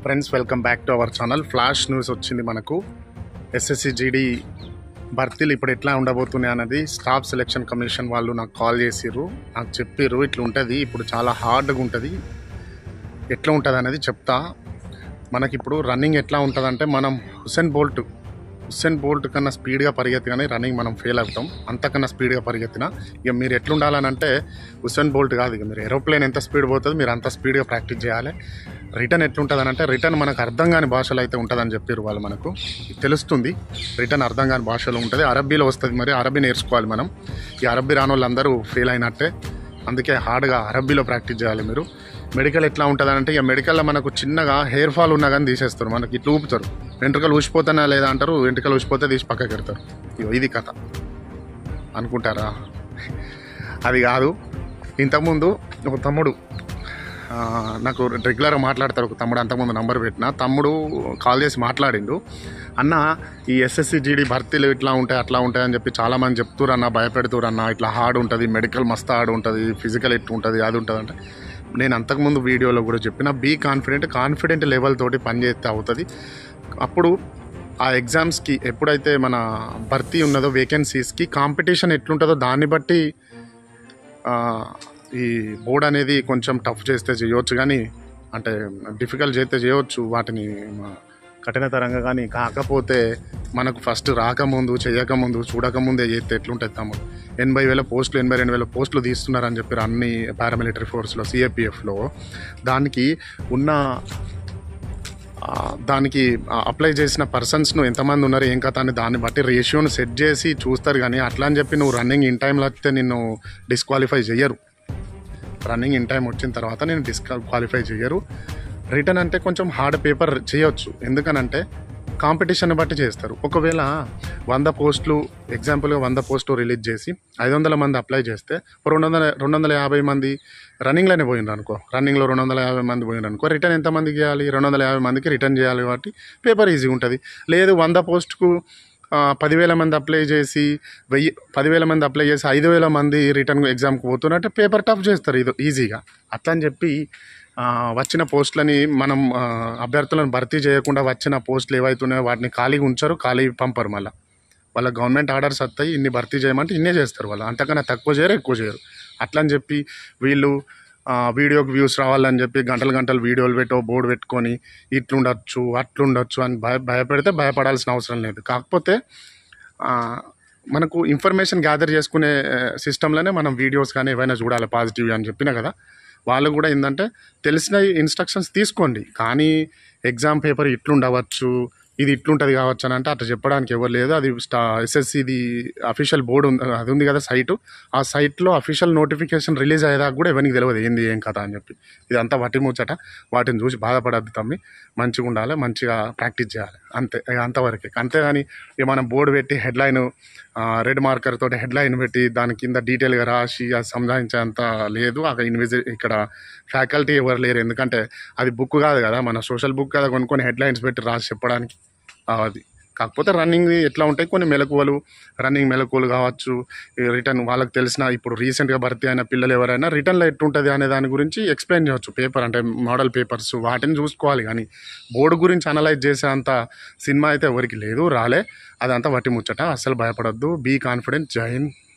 friends welcome back to our channel flash news వచ్చింది మనకు SSC GD భర్తీలు ఇప్పుడు ఎట్లా ఉండబోతున్నాయి అన్నది స్టాఫ్ సెలెక్షన్ కమిషన్ వాళ్ళు నాకు కాల్ చేసిర్రు నాకు చెప్పిర్రు ఇట్లా ఉంటుంది ఇప్పుడు చాలా హార్డ్గా ఉంటుంది ఎట్లా ఉంటుంది అనేది చెప్తా మనకి ఇప్పుడు రన్నింగ్ ఎట్లా ఉంటుంది అంటే మనం హుసేన్ బోల్ట్ హుస్సేన్ బోల్ట్ కన్నా స్పీడ్గా పరిగెత్తగానే రన్నింగ్ మనం ఫెయిల్ అవుతాం అంతకన్నా స్పీడ్గా పరిగెత్తినా ఇక మీరు ఎట్లుండాలని అంటే హుస్సేన్ బోల్ట్ కాదు ఇక మీరు ఏరోప్లేన్ ఎంత స్పీడ్ పోతుంది మీరు అంత స్పీడ్గా ప్రాక్టీస్ చేయాలి రిటర్న్ ఎట్లుంటుంది అంటే రిటర్న్ మనకు అర్థం కాని భాషలో అయితే ఉంటుందని చెప్పారు వాళ్ళు మనకు తెలుస్తుంది రిటర్న్ అర్థం కాని భాషలో ఉంటుంది అరబ్బీలో వస్తుంది మరి అరబీ నేర్చుకోవాలి మనం ఈ అరబ్బీ రాని వాళ్ళందరూ ఫెయిల్ అయినట్టే అందుకే హార్డ్గా అరబ్బీలో ప్రాక్టీస్ చేయాలి మీరు మెడికల్ ఎట్లా ఉంటుంది అంటే ఇక మెడికల్లో మనకు చిన్నగా హెయిర్ ఫాల్ ఉన్నా కానీ తీసేస్తారు మనకి ఇట్లా ఊపుతారు వెంట్రుకలు ఊసిపోతానా లేదా అంటారు వెంట్రుకలు ఊసిపోతే తీసి పక్కకి పెడతారు ఇగో ఇది కథ అనుకుంటారా అది కాదు ఇంతకుముందు ఒక తమ్ముడు ఆ, నాకు రెగ్యులర్గా మాట్లాడతారు ఒక తమ్ముడు అంతకుముందు నంబర్ పెట్టిన తమ్ముడు కాల్ చేసి మాట్లాడిండు అన్న ఈ ఎస్ఎస్సి జీడీ భర్తీలు ఇట్లా ఉంటాయి అట్లా ఉంటాయి అని చెప్పి చాలామంది చెప్తున్నారు అన్న భయపెడుతున్నారు అన్న ఇట్లా హార్డ్ ఉంటుంది మెడికల్ మస్తు హార్డ్ ఉంటుంది ఫిజికల్ ఎట్లా ఉంటుంది అది ఉంటుంది అంటే నేను అంతకుముందు వీడియోలో కూడా చెప్పిన బీ కాన్ఫిడెంట్ కాన్ఫిడెంట్ లెవెల్ తోటి పనిచేస్తే అవుతుంది అప్పుడు ఆ ఎగ్జామ్స్కి ఎప్పుడైతే మన భర్తీ ఉన్నదో వేకెన్సీస్కి కాంపిటీషన్ ఎట్లుంటుందో దాన్ని బట్టి ఆ, ఈ బోర్డ్ అనేది కొంచెం టఫ్ చేస్తే చేయవచ్చు కానీ అంటే డిఫికల్ట్ చేస్తే చేయవచ్చు వాటిని మ- కఠినతరంగా కానీ కాకపోతే మనకు ఫస్ట్ రాకముందు చేయకముందు చూడకముందే చేస్తే ఎట్లుంటుంది తమ్ముడు ఎనభై వేల పోస్టులు ఎనభై రెండు వేల పోస్టులు తీస్తున్నారని చెప్పారు అన్ని పారామిలిటరీ ఫోర్స్లో సిఏపిఎఫ్లో దానికి ఉన్న ఆ, దానికి అప్లై చేసిన పర్సన్స్ను ఎంతమంది ఉన్నారు ఏం కథ అని దాన్ని బట్టి రేషియోను సెట్ చేసి చూస్తారు కానీ అట్లా అని చెప్పి నువ్వు రన్నింగ్ ఇన్ టైంలో వస్తే నిన్ను డిస్క్వాలిఫై చేయరు రన్నింగ్ ఇన్ టైం వచ్చిన తర్వాత నేను డిస్క్వాలిఫై చేయరు రిటర్న్ అంటే కొంచెం హార్డ్ పేపర్ చేయొచ్చు ఎందుకనంటే కాంపిటీషన్ బట్టి చేస్తారు ఒకవేళ వంద పోస్టులు ఎగ్జాంపుల్గా వంద పోస్టులు రిలీజ్ చేసి ఐదు వందల మంది అప్లై చేస్తే రెండు వందల రెండు వందల యాభై మంది రన్నింగ్లోనే పోయినారు అనుకో రన్నింగ్లో రెండు వందల యాభై మంది పోయినారు అనుకో రిటర్న్ ఎంతమందికి చేయాలి రెండు వందల యాభై మందికి రిటర్న్ చేయాలి కాబట్టి పేపర్ ఈజీగా ఉంటుంది లేదు వంద పోస్టుకు ఆ, పదివేల మంది అప్లై చేసి వెయ్యి పదివేల మంది అప్లై చేసి ఐదు వేల మంది రిటర్న్ ఎగ్జామ్కి పోతున్నట్టే పేపర్ టఫ్ చేస్తారు ఇది ఈజీగా అట్లా అని చెప్పి ఆ, వచ్చిన పోస్టులని మనం ఆ, అభ్యర్థులను భర్తీ చేయకుండా వచ్చిన పోస్టులు ఏవైతున్నాయో వాటిని ఖాళీగా ఉంచారు ఖాళీ పంపరు మళ్ళీ వాళ్ళ గవర్నమెంట్ ఆర్డర్స్ వస్తాయి ఇన్ని భర్తీ చేయమంటే ఇన్నే చేస్తారు వాళ్ళు అంతకన్నా తక్కువ చేయరు ఎక్కువ చేయరు అట్లా అని చెప్పి వీళ్ళు ఆ, వీడియోకి వ్యూస్ రావాలని చెప్పి గంటలు గంటలు వీడియోలు పెట్టో బోర్డు పెట్టుకొని ఇట్లుండొచ్చు అట్లుండొచ్చు అని భయ భయపెడితే భయపడాల్సిన అవసరం లేదు కాకపోతే ఆ, మనకు ఇన్ఫర్మేషన్ గ్యాదర్ చేసుకునే సిస్టంలోనే మనం వీడియోస్ కానీ ఏవైనా చూడాలి పాజిటివ్ అని చెప్పిన కదా వాళ్ళు కూడా ఏంటంటే తెలిసిన ఇన్స్ట్రక్షన్స్ తీసుకోండి కానీ ఎగ్జామ్ పేపర్ ఇట్లుండవచ్చు ఇది ఇట్లుంటుంది కావచ్చు అని అంటే అట్లా చెప్పడానికి ఎవరు లేదు అది స్టా ఎస్ఎస్సిది అఫీషియల్ బోర్డు ఉంది అది ఉంది కదా సైటు ఆ సైట్లో అఫీషియల్ నోటిఫికేషన్ రిలీజ్ అయ్యేదాకా కూడా ఎవరికి తెలియదు ఏంది ఏం కథ అని చెప్పి ఇదంతా వట్టి ముచ్చట వాటిని చూసి బాధపడద్దు తమ్మి మంచిగా ఉండాలి మంచిగా ప్రాక్టీస్ చేయాలి అంతే ఇక అంతవరకే అంతేగాని ఇక మనం బోర్డు పెట్టి హెడ్లైన్ రెడ్ మార్కర్ తోటి హెడ్లైన్ పెట్టి దాని కింద డీటెయిల్గా రాసి అది సంజాయించేంత లేదు అక్కడ ఇన్విజి ఇక్కడ ఫ్యాకల్టీ ఎవరు లేరు ఎందుకంటే అది బుక్ కాదు కదా మన సోషల్ బుక్ కదా కొనుక్కొని హెడ్లైన్స్ పెట్టి రాసి చెప్పడానికి ఆ, అది కాకపోతే రన్నింగ్ ఎట్లా ఉంటాయి కొన్ని మెలకువలు రన్నింగ్ మెలకువలు కావచ్చు రిటర్న్ వాళ్ళకి తెలిసిన ఇప్పుడు రీసెంట్గా భర్తీ అయిన పిల్లలు ఎవరైనా రిటర్న్లో ఎట్లుంటుంది అనే దాని గురించి ఎక్స్ప్లెయిన్ చేయవచ్చు పేపర్ అంటే మోడల్ పేపర్స్ వాటిని చూసుకోవాలి కానీ బోర్డు గురించి అనలైజ్ చేసే అంత సినిమా అయితే ఎవరికి లేదు రాలే అదంతా వట్టి ముచ్చట అస్సలు భయపడొద్దు బీ కాన్ఫిడెంట్ జై హింద్